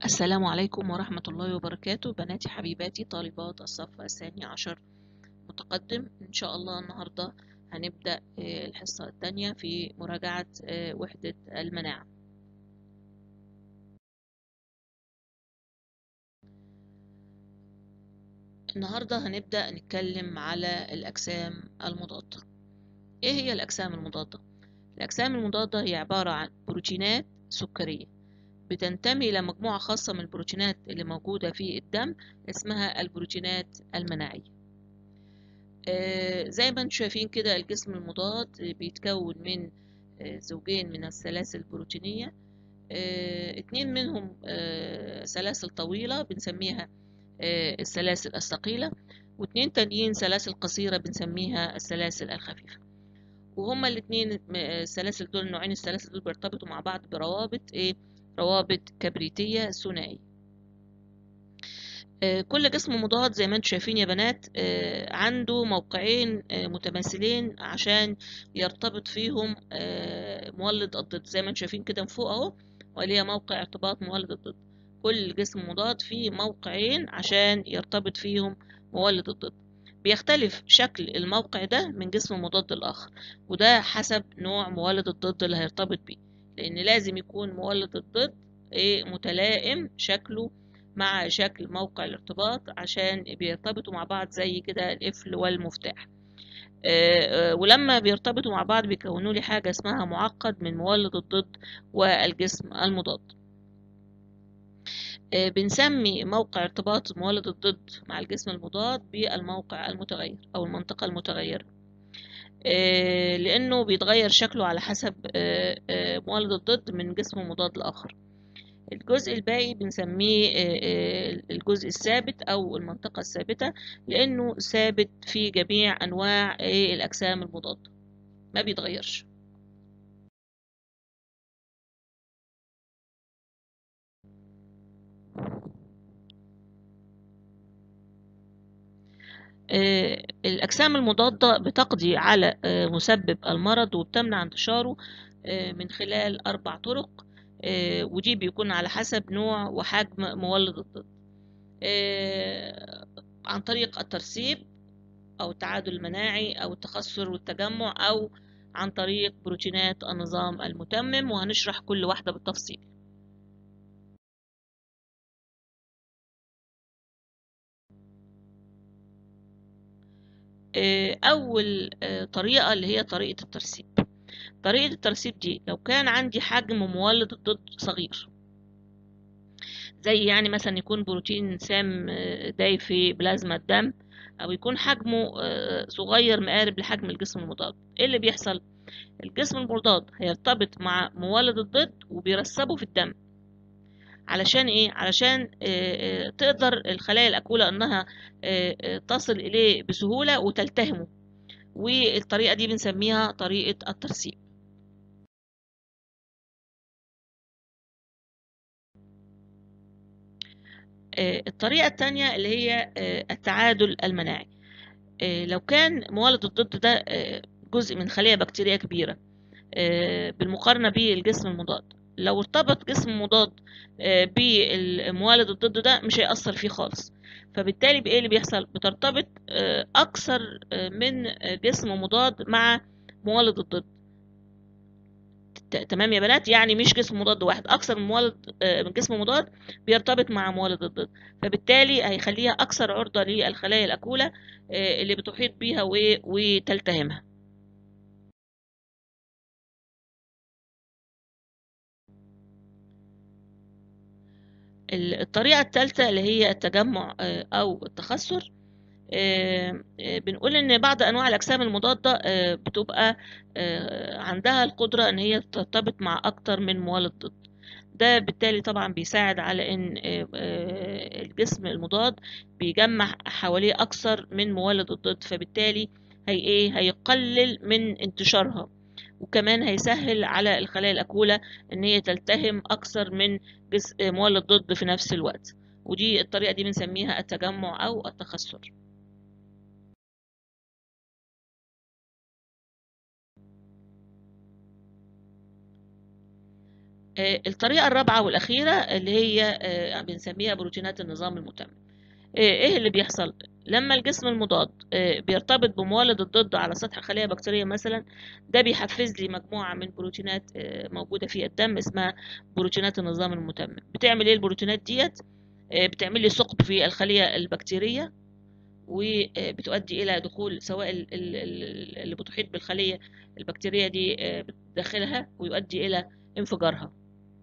السلام عليكم ورحمة الله وبركاته بناتي حبيباتي طالبات الصف الثاني عشر متقدم إن شاء الله النهاردة هنبدأ آه، الحصة الثانية في مراجعة آه، وحدة المناعة النهاردة هنبدأ نتكلم على الأجسام المضادة إيه هي الأجسام المضادة؟ الأجسام المضادة هي عبارة عن بروتينات سكرية بتنتمي إلى مجموعة خاصة من البروتينات اللي موجودة في الدم اسمها البروتينات المناعية آه، زي ما انتم شايفين كده الجسم المضاد بيتكون من آه، زوجين من السلاسل البروتينية آه، اتنين منهم آه، سلاسل طويلة بنسميها آه، السلاسل الثقيلة واتنين تانيين سلاسل قصيرة بنسميها السلاسل الخفيفة وهما الاتنين م- آه، السلاسل دول نوعين السلاسل دول بيرتبطوا مع بعض بروابط ايه روابط كبريتية ثنائية آه، كل جسم مضاد زي ما انتم شايفين يا بنات آه، عنده موقعين آه، متماثلين عشان يرتبط فيهم آه، مولد الضد زي ما انتم شايفين كده من فوق اهو واللي هي موقع ارتباط مولد الضد كل جسم مضاد فيه موقعين عشان يرتبط فيهم مولد الضد بيختلف شكل الموقع ده من جسم مضاد الآخر وده حسب نوع مولد الضد اللي هيرتبط بيه لأن لازم يكون مولد الضد ايه متلائم شكله مع شكل موقع الارتباط عشان بيرتبطوا مع بعض زي كده القفل والمفتاح آه، آه، ولما بيرتبطوا مع بعض بيكونوا لي حاجة اسمها معقد من مولد الضد والجسم المضاد آه، بنسمي موقع ارتباط مولد الضد مع الجسم المضاد بالموقع المتغير أو المنطقة المتغيرة آه، لأنه بيتغير شكله على حسب آه، آه، مولد الضد من جسم مضاد لآخر الجزء الباقي بنسميه آه، آه، الجزء الثابت أو المنطقة الثابتة لأنه ثابت في جميع أنواع آه، الأجسام المضادة ما بيتغيرش آه، الأجسام المضادة بتقضي على آه، مسبب المرض وبتمنع انتشاره آه، من خلال أربع طرق آه، ودي بيكون على حسب نوع وحجم مولد الضد آه، عن طريق الترسيب أو التعادل المناعي أو التخثر والتجمع أو عن طريق بروتينات النظام المتمم وهنشرح كل واحدة بالتفصيل آه، أول آه، طريقة اللي هي طريقة الترسيب طريقة الترسيب دي لو كان عندي حجم مولد الضد صغير زي يعني مثلا يكون بروتين سام آه، داي في بلازما الدم أو يكون حجمه آه، صغير مقارب لحجم الجسم المضاد إيه اللي بيحصل؟ الجسم المضاد هيرتبط مع مولد الضد وبيرسبه في الدم علشان ايه علشان آه، آه، تقدر الخلايا الاكولة انها آه، آه، تصل اليه بسهولة وتلتهمه والطريقة دي بنسميها طريقة الترسيب آه، الطريقة التانية اللي هي آه، التعادل المناعي آه، لو كان مولد الضد ده آه، جزء من خلية بكتيرية كبيرة آه، بالمقارنة بالجسم المضاد لو ارتبط جسم مضاد آه، بالمولد الضد ده مش هيأثر فيه خالص فبالتالي بإيه اللي بيحصل بترتبط آه، أكثر آه، من آه، جسم مضاد مع مولد الضد ت- تمام يا بنات يعني مش جسم مضاد واحد أكثر من مولد آه، من جسم مضاد بيرتبط مع مولد الضد فبالتالي هيخليها أكثر عرضة للخلايا الأكولة آه، اللي بتحيط بيها و- وتلتهمها ال- الطريقة الثالثة اللي هي التجمع آه، أو التخثر آه، آه، بنقول إن بعض أنواع الأجسام المضادة آه، بتبقى آه، عندها القدرة إن هي ترتبط مع أكتر من مولد ضد ده بالتالي طبعا بيساعد على إن آه، آه، الجسم المضاد بيجمع حواليه أكثر من مولد الضد فبالتالي هي إيه هيقلل من انتشارها وكمان هيسهل على الخلايا الأكولة إن هي تلتهم أكثر من جس- مولد ضد في نفس الوقت ودي الطريقة دي بنسميها التجمع أو التخثر الطريقة الرابعة والأخيرة اللي هي بنسميها بروتينات النظام المتمم ايه اللي بيحصل لما الجسم المضاد بيرتبط بمولد الضد على سطح خلية بكتيرية مثلا ده بيحفز لي مجموعة من بروتينات موجودة في الدم اسمها بروتينات النظام المتمم بتعمل ايه البروتينات ديت بتعمل لي ثقب في الخلية البكتيرية وبتؤدي إلى دخول سواء اللي بتحيط بالخلية البكتيرية دي داخلها ويؤدي إلى انفجارها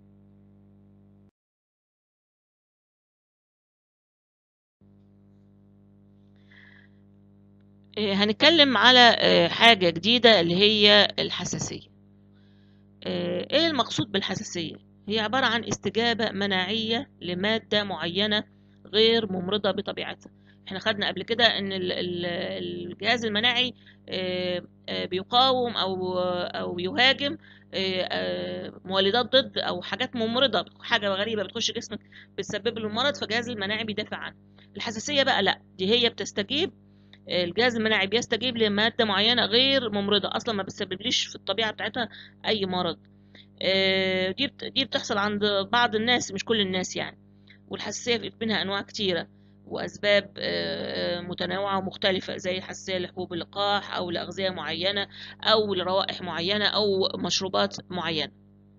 هنتكلم على حاجة جديدة اللي هي الحساسية ايه المقصود بالحساسية هي عبارة عن استجابة مناعية لمادة معينة غير ممرضة بطبيعتها احنا خدنا قبل كده ان الجهاز المناعي بيقاوم او او يهاجم مولدات ضد او حاجات ممرضه حاجه غريبه بتخش جسمك بتسبب له المرض فالجهاز المناعي بيدافع عنها الحساسيه بقى لا دي هي بتستجيب الجهاز المناعي بيستجيب لماده معينه غير ممرضه اصلا ما بتسببليش في الطبيعه بتاعتها اي مرض دي دي بتحصل عند بعض الناس مش كل الناس يعني والحساسيه منها انواع كتيره وأسباب متنوعة ومختلفة زي حساسية لحبوب اللقاح أو لأغذية معينة أو لروائح معينة أو مشروبات معينة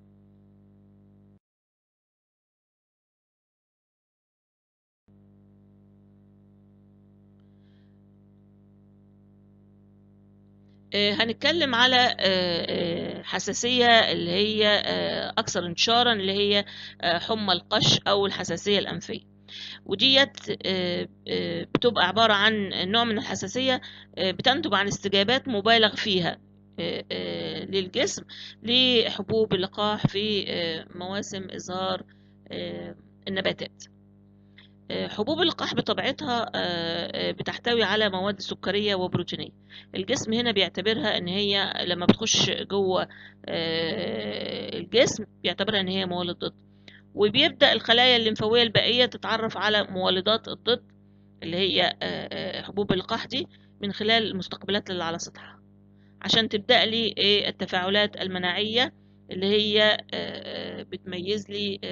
هنتكلم على حساسية اللي هي أكثر انتشارا اللي هي حمى القش أو الحساسية الأنفية وديت بتبقى عبارة عن نوع من الحساسية بتنتج عن استجابات مبالغ فيها للجسم لحبوب اللقاح في مواسم إظهار النباتات حبوب اللقاح بطبيعتها بتحتوي على مواد سكرية وبروتينية الجسم هنا بيعتبرها ان هي لما بتخش جوه الجسم بيعتبرها ان هي مولد ضد وبيبدأ الخلايا الليمفاوية البائية تتعرف على مولدات الضد اللي هي حبوب اللقاح دي من خلال المستقبلات اللي على سطحها عشان تبدأ لي التفاعلات المناعية اللي هي بتميز لي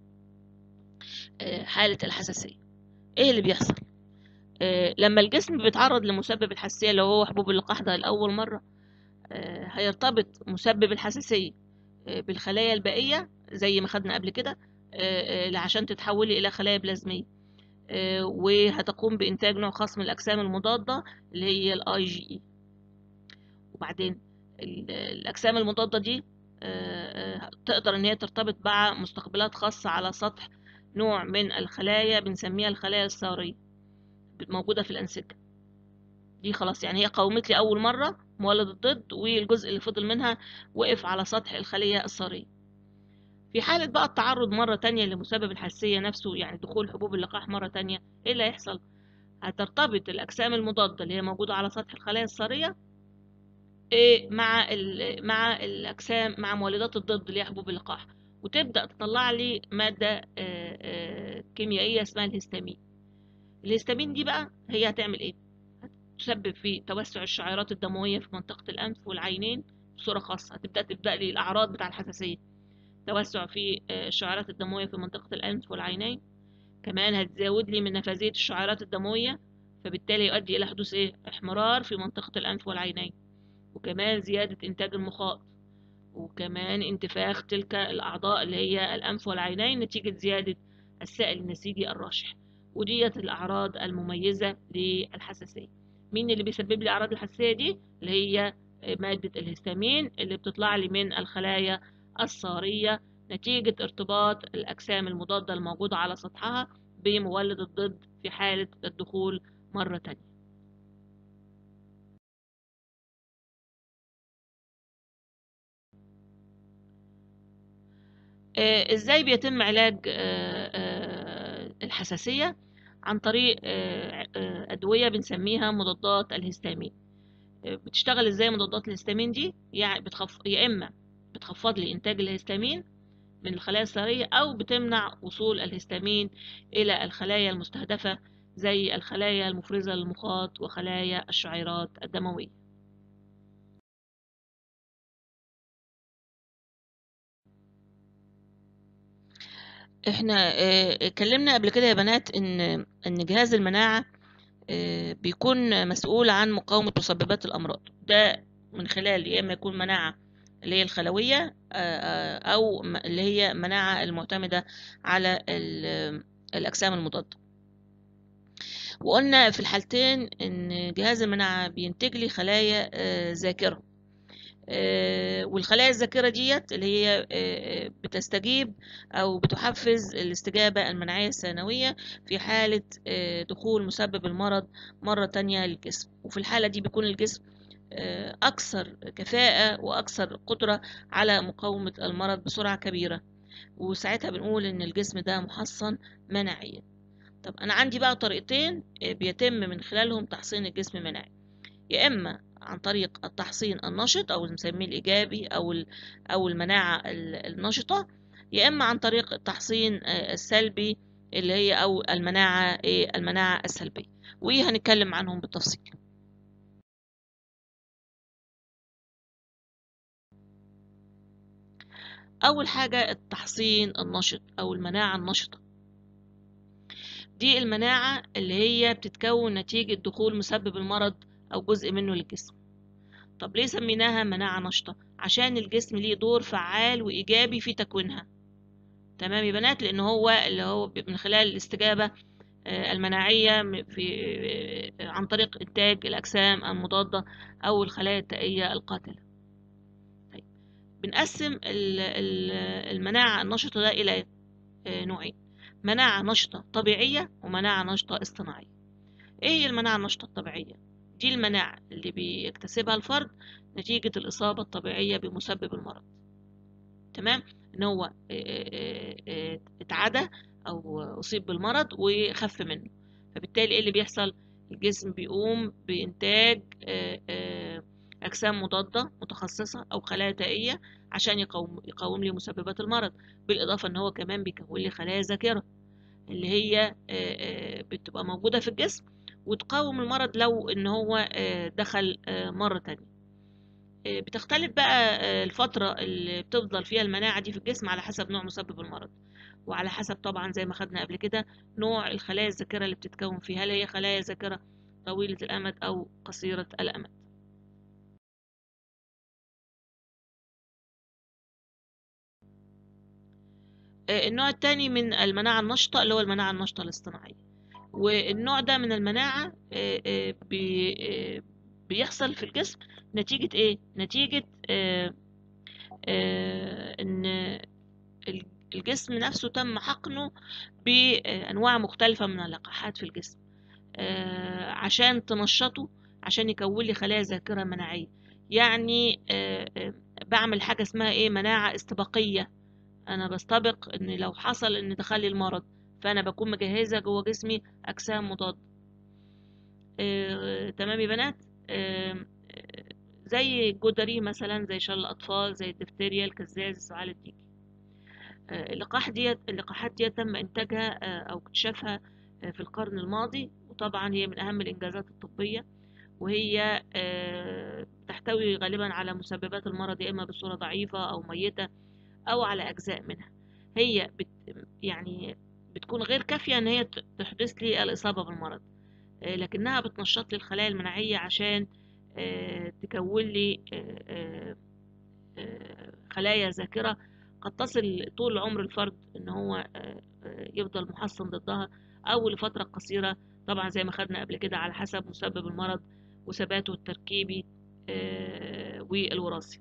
حالة الحساسية ايه اللي بيحصل لما الجسم بيتعرض لمسبب الحساسية اللي هو حبوب اللقاح ده لأول مرة هيرتبط مسبب الحساسية بالخلايا البائية زي ما خدنا قبل كده عشان تتحولي إلى خلايا بلازمية وهتقوم بإنتاج نوع خاص من الأجسام المضادة اللي هي الاي جي اي وبعدين الأجسام المضادة دي تقدر إن هي ترتبط مع مستقبلات خاصة على سطح نوع من الخلايا بنسميها الخلايا الصارية موجودة في الأنسجة دي خلاص يعني هي قاومت لي أول مرة مولد الضد والجزء اللي فضل منها وقف على سطح الخلية الصارية في حالة بقى التعرض مرة تانية لمسبب الحساسية نفسه يعني دخول حبوب اللقاح مرة تانية ايه اللي هيحصل؟ هترتبط الأجسام المضادة اللي هي موجودة على سطح الخلايا الصارية إيه مع مع الأجسام مع مولدات الضد اللي هي حبوب اللقاح وتبدأ تطلع لي مادة كيميائية اسمها الهستامين الهستامين دي بقى هي هتعمل ايه؟ تسبب في توسع الشعيرات الدموية في منطقة الأنف والعينين بصورة خاصة هتبدأ تبدأ لي الأعراض بتاع الحساسية توسع في الشعيرات الدموية في منطقة الأنف والعينين كمان هتزود لي من نفاذية الشعيرات الدموية فبالتالي يؤدي إلى حدوث إيه؟ احمرار في منطقة الأنف والعينين وكمان زيادة إنتاج المخاط وكمان انتفاخ تلك الأعضاء اللي هي الأنف والعينين نتيجة زيادة السائل النسيجي الراشح وديت الأعراض المميزة للحساسية مين اللي بيسبب لي أعراض الحساسية دي اللي هي مادة الهستامين اللي بتطلع لي من الخلايا الصارية نتيجة ارتباط الأجسام المضادة الموجودة على سطحها بمولد الضد في حالة الدخول مرة تانية ازاي بيتم علاج الحساسية عن طريق أدوية بنسميها مضادات الهستامين بتشتغل ازاي مضادات الهستامين دي يعني بتخف... يا اما بتخفض لي انتاج الهستامين من الخلايا الصارية او بتمنع وصول الهستامين الى الخلايا المستهدفة زي الخلايا المفرزة للمخاط وخلايا الشعيرات الدموية احنا آه، اتكلمنا قبل كده يا بنات ان ان جهاز المناعة آه، بيكون مسؤول عن مقاومة مسببات الأمراض ده من خلال يا إما يكون مناعة اللي هي الخلوية آه، آه، أو م- اللي هي مناعة المعتمدة على ال- الأجسام المضادة وقلنا في الحالتين إن جهاز المناعة بينتج لي خلايا آه، ذاكرة آه، والخلايا الذاكرة ديت اللي هي آه، بتستجيب أو بتحفز الاستجابة المناعية الثانوية في حالة آه، دخول مسبب المرض مرة تانية للجسم وفي الحالة دي بيكون الجسم آه، أكثر كفاءة وأكثر قدرة على مقاومة المرض بسرعة كبيرة وساعتها بنقول إن الجسم ده محصن مناعيا طب أنا عندي بقى طريقتين آه، بيتم من خلالهم تحصين الجسم مناعي يا إما عن طريق التحصين النشط أو بنسميه الإيجابي أو ال- أو المناعة ال- النشطة يا إما عن طريق التحصين آه، السلبي اللي هي أو المناعة إيه المناعة السلبية وهنتكلم عنهم بالتفصيل أول حاجة التحصين النشط أو المناعة النشطة دي المناعة اللي هي بتتكون نتيجة دخول مسبب المرض أو جزء منه للجسم طب ليه سميناها مناعة نشطة؟ عشان الجسم ليه دور فعال وإيجابي في تكوينها تمام يا بنات لأن هو اللي هو ب- من خلال الاستجابة آه، المناعية م- في آه، عن طريق إنتاج الأجسام المضادة أو الخلايا التائية القاتلة طيب بنقسم ال- ال- المناعة النشطة ده إلى آه، نوعين مناعة نشطة طبيعية ومناعة نشطة اصطناعية ايه هي المناعة النشطة الطبيعية دي المناعة اللي بيكتسبها الفرد نتيجة الإصابة الطبيعية بمسبب المرض تمام ان هو آه، آه، آه، اتعدى او اصيب بالمرض وخف منه فبالتالي ايه اللي بيحصل الجسم بيقوم بإنتاج آه، آه، أجسام مضادة متخصصة أو خلايا تائية عشان يقاوم يقاوم لي مسببات المرض بالإضافة إن هو كمان بيكون لي خلايا ذاكرة اللي هي آه، آه، بتبقى موجودة في الجسم وتقاوم المرض لو إن هو آه، دخل آه، مرة تانية آه، بتختلف بقى آه، الفترة اللي بتفضل فيها المناعة دي في الجسم على حسب نوع مسبب المرض وعلى حسب طبعا زي ما خدنا قبل كده نوع الخلايا الذاكرة اللي بتتكون فيه هل هي خلايا ذاكرة طويلة الأمد أو قصيرة الأمد آه، النوع التاني من المناعة النشطة اللي هو المناعة النشطة الاصطناعية والنوع ده من المناعة آه، آه، بي- آه، بيحصل في الجسم نتيجة ايه؟ نتيجة آه، آه، ان ال- الجسم نفسه تم حقنه بأنواع مختلفة من اللقاحات في الجسم آه، عشان تنشطه عشان يكون لي خلايا ذاكرة مناعية يعني آه، آه، بعمل حاجة اسمها ايه مناعة استباقية انا بستبق ان لو حصل ان دخل لي المرض فانا بكون مجهزة جوه جسمي اجسام مضادة آه، تمام يا بنات آه، آه، زي الجدري مثلا زي شلل الاطفال زي الدفتيريا الكزاز السعال الديكي آه، اللقاح ديت اللقاحات ديت تم إنتاجها آه، أو اكتشافها آه، في القرن الماضي وطبعا هي من أهم الإنجازات الطبية وهي آه، تحتوي غالبا على مسببات المرض يا إما بصورة ضعيفة أو ميتة أو على أجزاء منها هي بت يعني بتكون غير كافية إن هي ت- تحدث لي الإصابة بالمرض آه، لكنها بتنشط لي الخلايا المناعية عشان آه، تكون لي آه، آه، آه، خلايا ذاكرة قد تصل طول عمر الفرد ان هو آه، آه، يفضل محصن ضدها او لفترة قصيرة طبعا زي ما خدنا قبل كده على حسب مسبب المرض وثباته التركيبي آه، والوراثي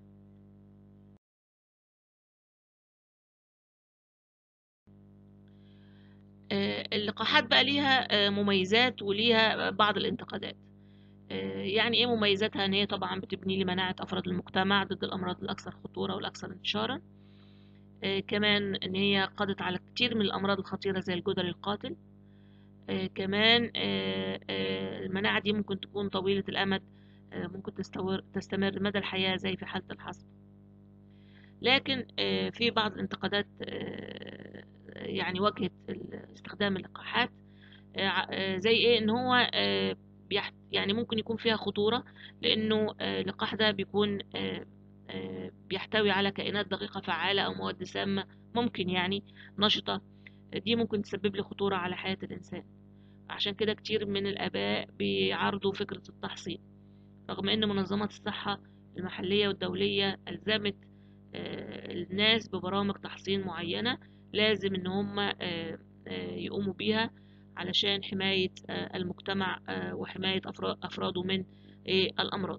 آه، اللقاحات بقى ليها آه، مميزات وليها بعض الانتقادات آه، يعني ايه مميزاتها ان هي طبعا بتبني لي مناعة افراد المجتمع ضد الامراض الاكثر خطورة والاكثر انتشارا آه، كمان ان هي قضت على كتير من الامراض الخطيرة زي الجدري القاتل آه، كمان آه، آه، المناعة دي ممكن تكون طويلة الأمد آه، ممكن تستور تستمر مدى الحياة زي في حالة الحصبة لكن آه، في بعض الانتقادات آه، يعني واجهت ال- استخدام اللقاحات آه، ع- آه، زي ايه ان هو آه، بيحت يعني ممكن يكون فيها خطورة لأنه آه، اللقاح ده بيكون آه، آه، بيحتوي على كائنات دقيقة فعالة أو مواد سامة ممكن يعني نشطة دي ممكن تسبب لي خطورة على حياة الإنسان عشان كده كتير من الآباء بيعارضوا فكرة التحصين رغم إن منظمات الصحة المحلية والدولية ألزمت الناس ببرامج تحصين معينة لازم إن هم يقوموا بيها علشان حماية المجتمع وحماية أفراده من الأمراض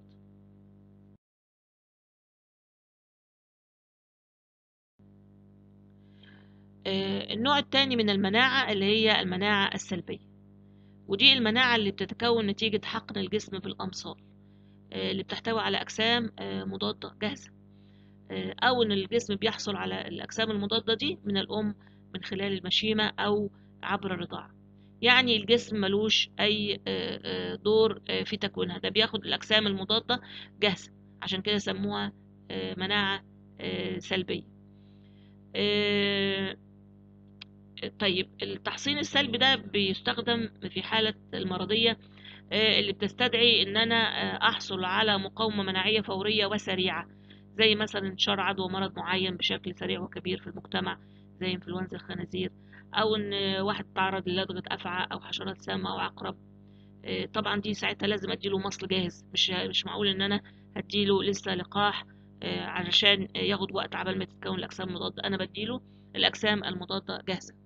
النوع الثاني من المناعة اللي هي المناعة السلبية ودي المناعة اللي بتتكون نتيجة حقن الجسم بالأمصال اللي بتحتوي على أجسام مضادة جاهزة أو إن الجسم بيحصل على الأجسام المضادة دي من الأم من خلال المشيمة أو عبر الرضاعة يعني الجسم ملوش أي دور في تكوينها ده بياخد الأجسام المضادة جاهزة عشان كده سموها مناعة سلبية طيب التحصين السلبي ده بيستخدم في حالة المرضية اللي بتستدعي ان انا احصل على مقاومة مناعية فورية وسريعة زي مثلا انتشار عدوى مرض معين بشكل سريع وكبير في المجتمع زي انفلونزا الخنازير او ان واحد تعرض للدغة افعى او حشرات سامة او عقرب طبعا دي ساعتها لازم اديله مصل جاهز مش مش معقول ان انا هديله لسه لقاح علشان ياخد وقت عبال ما تتكون الاجسام المضادة انا بديله الاجسام المضادة جاهزة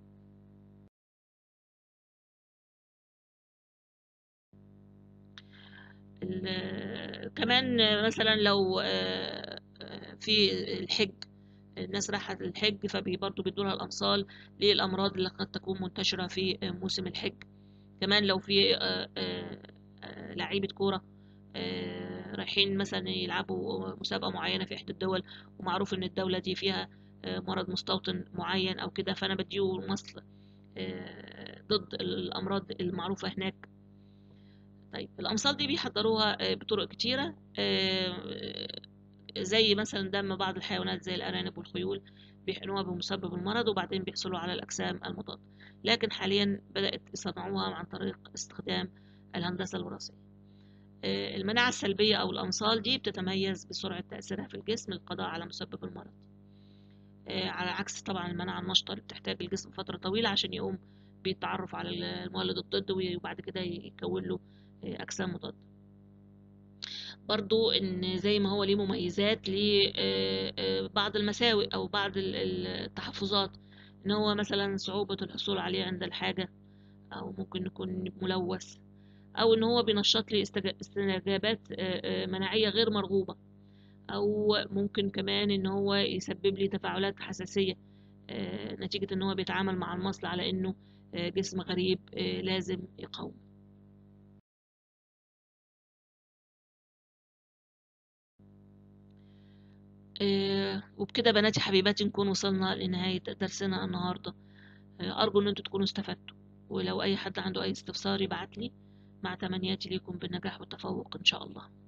كمان مثلا لو في الحج الناس راحت الحج فبرضه بيدوا لها الامصال للامراض اللي قد تكون منتشره في موسم الحج كمان لو في لعيبه كوره رايحين مثلا يلعبوا مسابقه معينه في احدى الدول ومعروف ان الدوله دي فيها مرض مستوطن معين او كده فانا بديه مصل ضد الامراض المعروفه هناك طيب الأمصال دي بيحضروها بطرق كتيرة زي مثلا دم بعض الحيوانات زي الأرانب والخيول بيحقنوها بمسبب المرض وبعدين بيحصلوا على الأجسام المضادة لكن حاليا بدأت يصنعوها عن طريق استخدام الهندسة الوراثية المناعة السلبية أو الأمصال دي بتتميز بسرعة تأثيرها في الجسم للقضاء على مسبب المرض على عكس طبعا المناعة النشطة اللي بتحتاج الجسم فترة طويلة عشان يقوم بالتعرف على المولد الضد وبعد كده يكون له أجسام مضادة برضو إن زي ما هو ليه مميزات ليه بعض المساوئ أو بعض التحفظات إن هو مثلا صعوبة الحصول عليه عند الحاجة أو ممكن يكون ملوث أو إن هو بينشط لي استجابات مناعية غير مرغوبة أو ممكن كمان إن هو يسبب لي تفاعلات حساسية نتيجة إن هو بيتعامل مع المصل على إنه جسم غريب لازم يقاوم وبكده بناتي حبيباتي نكون وصلنا لنهاية درسنا النهاردة أرجو إن انتوا تكونوا استفدتوا ولو أي حد عنده أي استفسار يبعتلي مع تمنياتي ليكم بالنجاح والتفوق إن شاء الله